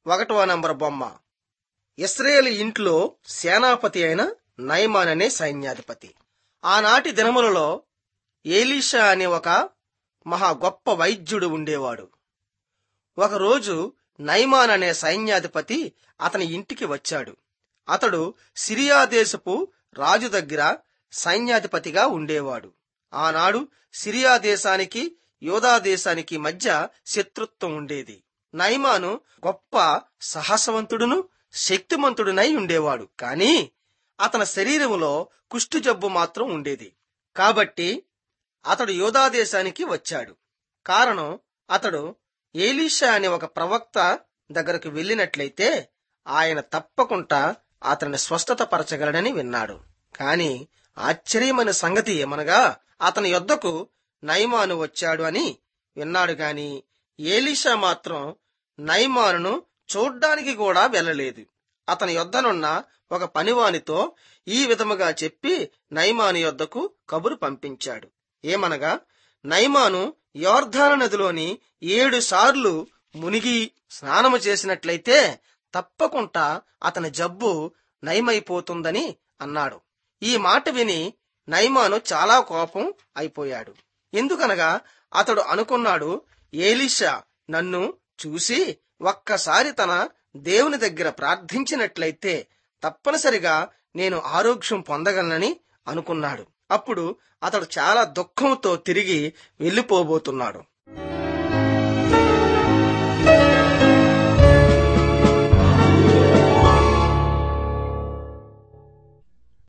ఒకటవ నంబర్ బొమ్మ ఇస్రాయేల్ ఇంట్లో సేనాపతి అయిన నయమాన్ అనే సైన్యాధిపతి ఆనాటి దినములలో ఏలీషా అనే ఒక మహా గొప్ప వైద్యుడు ఉండేవాడు ఒకరోజు నైమాన్ అనే సైన్యాధిపతి అతని ఇంటికి వచ్చాడు అతడు సిరియా దేశపు రాజు దగ్గర సైన్యాధిపతిగా ఉండేవాడు ఆనాడు సిరియా దేశానికి యోధా దేశానికి మధ్య శత్రుత్వం ఉండేది నైమాను గొప్ప సాహసవంతుడును శక్తిమంతుడునై ఉండేవాడు కాని అతని శరీరములో కుష్టు జబ్బు మాత్రం ఉండేది కాబట్టి అతడు యోధా దేశానికి వచ్చాడు కారణం అతడు ఏలీషా అనే ఒక ప్రవక్త దగ్గరకు వెళ్ళినట్లయితే ఆయన తప్పకుండా అతన్ని స్వస్థత పరచగలడని విన్నాడు కాని ఆశ్చర్యమైన సంగతి ఏమనగా అతని యొద్దకు నైమాను వచ్చాడు అని విన్నాడు గాని ఏలీషా మాత్రం నైమానును చూడ్డానికి కూడా వెళ్ళలేదు అతని యొద్దనున్న ఒక పనివానితో ఈ విధముగా చెప్పి నైమాను యొద్దకు కబురు పంపించాడు ఏమనగా నైమాను యోర్ధాన నదిలోని ఏడు సార్లు మునిగి స్నానము చేసినట్లయితే తప్పకుండా అతని జబ్బు నయమైపోతుందని అన్నాడు ఈ మాట విని నైమాను చాలా కోపం అయిపోయాడు ఎందుకనగా అతడు అనుకున్నాడు ఏలీషా నన్ను చూసి ఒక్కసారి తన దేవుని దగ్గర ప్రార్థించినట్లయితే తప్పనిసరిగా నేను ఆరోగ్యం పొందగలనని అనుకున్నాడు అప్పుడు అతడు చాలా దుఃఖంతో తిరిగి వెళ్లిపోబోతున్నాడు